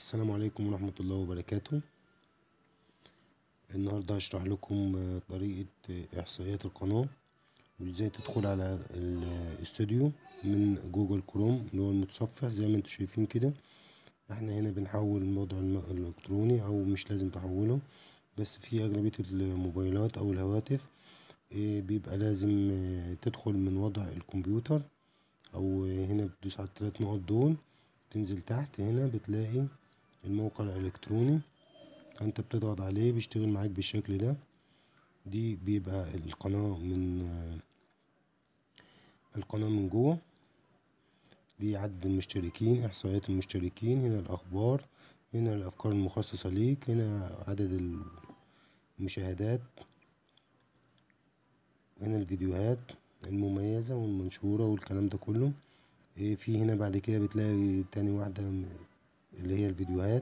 السلام عليكم ورحمة الله وبركاته النهاردة هشرح لكم آه، طريقة آه، إحصائيات القناة وإزاي تدخل على الاستوديو من جوجل كروم اللي هو المتصفح زي ما انتوا شايفين كده احنا هنا بنحول الموضع الم- الإلكتروني أو مش لازم تحوله بس في أغلبية الموبايلات أو الهواتف آه، بيبقى لازم آه، تدخل من وضع الكمبيوتر أو آه، هنا بتدوس على التلات نقط دول تنزل تحت هنا بتلاقي الموقع الإلكتروني انت بتضغط عليه بيشتغل معاك بالشكل ده دي بيبقى القناة من القناة من جوه دي عدد المشتركين احصائيات المشتركين هنا الاخبار هنا الافكار المخصصة ليك هنا عدد المشاهدات هنا الفيديوهات المميزة والمنشورة والكلام ده كله إيه في هنا بعد كده بتلاقي تاني واحدة اللي هي الفيديوهات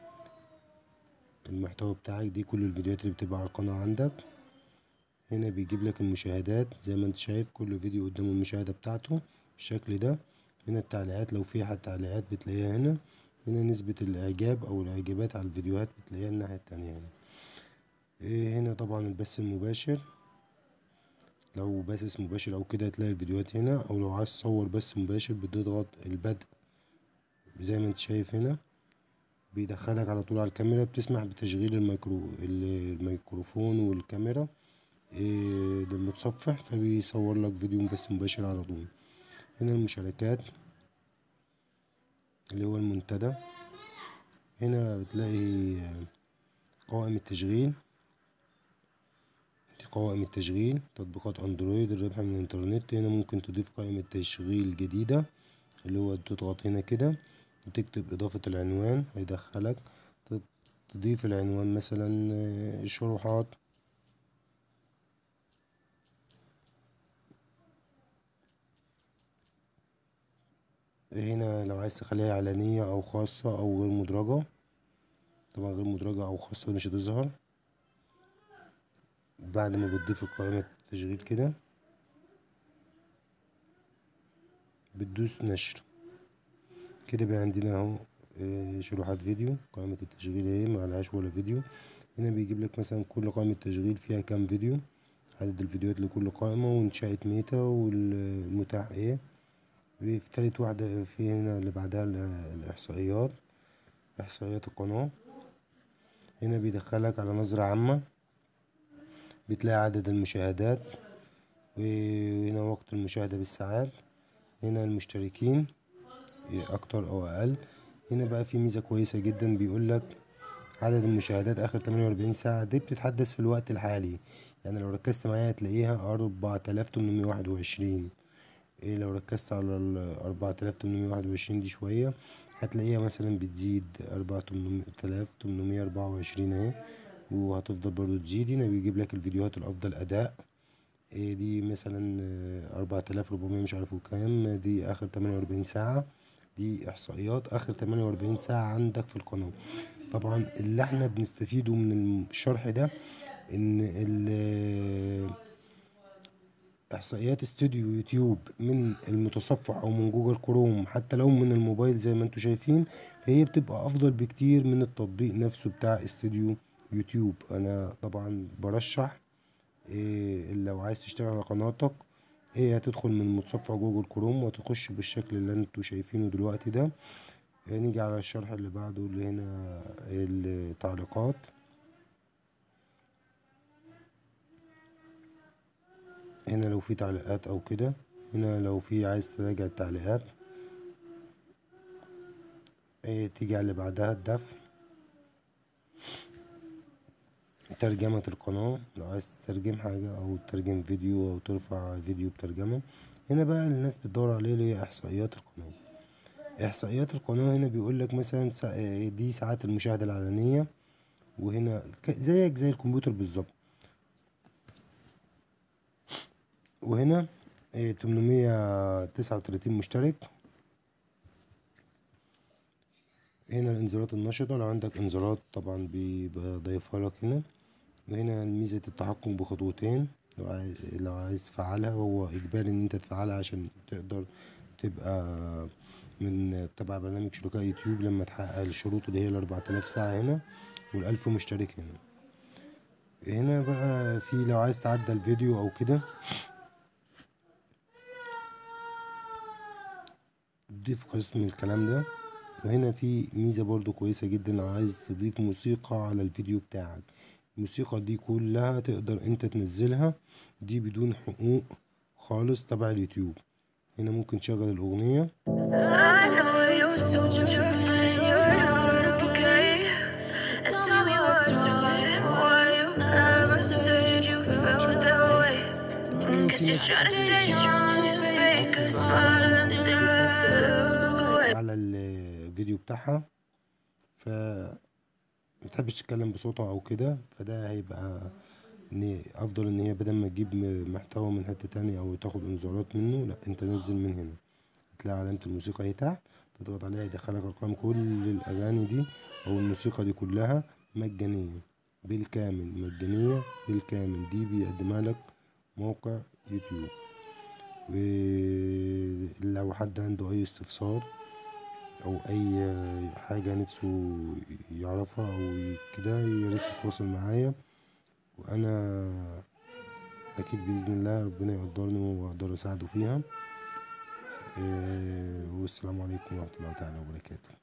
المحتوى بتاعك دي كل الفيديوهات اللي بتبقى على القناة عندك هنا بيجيب لك المشاهدات زي ما انت شايف كل فيديو قدامه المشاهدة بتاعته بالشكل ده هنا التعليقات لو في حد تعليقات بتلاقيها هنا هنا نسبة الإعجاب أو الإعجابات على الفيديوهات بتلاقيها الناحية التانية هنا إيه هنا طبعا البث المباشر لو باث مباشر أو كده هتلاقي الفيديوهات هنا أو لو عايز تصور بث مباشر بتضغط البدء زي ما انت شايف هنا بيدخلك على طول على الكاميرا بتسمح بتشغيل الميكرو الميكروفون والكاميرا إيه ده المتصفح فبيصور لك فيديو بس مباشر على طول هنا المشاركات اللي هو المنتدى هنا بتلاقي قوائم التشغيل دي قوائم التشغيل تطبيقات اندرويد الربح من الانترنت هنا ممكن تضيف قائمة تشغيل جديدة اللي هو تضغط هنا كده وتكتب إضافة العنوان هيدخلك تضيف العنوان مثلا شروحات هنا لو عايز تخليها إعلانية أو خاصة أو غير مدرجة طبعا غير مدرجة أو خاصة مش هتظهر بعد ما بتضيف قائمة التشغيل كده بتدوس نشر كده بقى عندنا اهو شروحات فيديو قائمة التشغيل اهي معلهاش ولا فيديو هنا بيجيب لك مثلا كل قائمة تشغيل فيها كام فيديو عدد الفيديوهات لكل قائمة وإنشاء ميتا والمتاح ايه في تالت واحدة في هنا اللي بعدها الإحصائيات إحصائيات القناة هنا بيدخلك على نظرة عامة بتلاقي عدد المشاهدات وهنا وقت المشاهدة بالساعات هنا المشتركين اكتر او اقل هنا بقى في ميزة كويسة جدا بيقولك عدد المشاهدات اخر 48 ساعة دي بتتحدث في الوقت الحالي يعني لو ركزت معايا هتلاقيها اربعة الاف تمنمية واحد وعشرين ايه لو ركزت على الاربعة الاف تمنمية واحد وعشرين دي شوية هتلاقيها مثلا بتزيد اربعة الاف تمنمية اربعة وعشرين اهي وهتفضل برضو تزيد هنا بيجيب لك الفيديوهات الافضل اداء إيه دي مثلا اربعة الاف ربعمية مش عارف كام دي اخر تمانية واربعين ساعة دي احصائيات اخر 48 ساعة عندك في القناة طبعا اللي احنا بنستفيده من الشرح ده ان احصائيات استوديو يوتيوب من المتصفح او من جوجل كروم حتى لو من الموبايل زي ما انتم شايفين فهي بتبقى افضل بكتير من التطبيق نفسه بتاع استوديو يوتيوب انا طبعا برشح إيه لو عايز تشتغل على قناتك هي هتدخل من متصفح جوجل كروم وتخش بالشكل اللي انتوا شايفينه دلوقتي ده نيجي على الشرح اللي بعده اللي هنا التعليقات هنا لو في تعليقات او كده هنا لو في عايز تراجع التعليقات ايه تيجي على اللي بعدها الدفع ترجمة القناة لو عايز تترجم حاجة أو تترجم فيديو أو ترفع فيديو بترجمة هنا بقى الناس بتدور عليه اللي هي إحصائيات القناة إحصائيات القناة هنا بيقولك مثلا دي ساعات المشاهدة العلنية وهنا زيك زي الكمبيوتر بالظبط وهنا تمنمية تسعة وتلاتين مشترك هنا الانذارات النشطة لو عندك انذارات طبعا بيبقى ضايفها لك هنا وهنا ميزة التحكم بخطوتين لو عايز لو عايز تفعلها هو إجباري إن أنت تفعلها عشان تقدر تبقى من تبع برنامج شركاء يوتيوب لما تحقق الشروط اللي هي الأربعة آلاف ساعة هنا والألف مشترك هنا هنا بقى في لو عايز تعدل فيديو أو كده تضيف قسم الكلام ده وهنا في ميزة برضو كويسة جدا لو عايز تضيف موسيقى على الفيديو بتاعك الموسيقى دي كلها تقدر انت تنزلها دي بدون حقوق خالص تبع اليوتيوب هنا ممكن تشغل الأغنية I know you told your friend you're not okay. And tell me what's wrong, why you never said you felt that way. Guess you're trying to stay strong and fake a smile until I look away. على الفيديو بتاعها ف متحبش تتكلم بصوتها او كده فده هيبقى ان افضل ان هي بدل ما تجيب م- محتوى من حتة تانية او تاخد انذارات منه لا انت نزل من هنا هتلاقي علامة الموسيقى اهي تحت تضغط عليها يدخلك ارقام كل الاغاني دي او الموسيقى دي كلها مجانية بالكامل مجانية بالكامل دي بيقدمها لك موقع يوتيوب ولو حد عنده اي استفسار او اي حاجة نفسه يعرفها او كده ياريت يتواصل معايا وانا اكيد باذن الله ربنا يقدرني واقدر اساعده فيها إيه، والسلام عليكم ورحمة الله تعالى وبركاته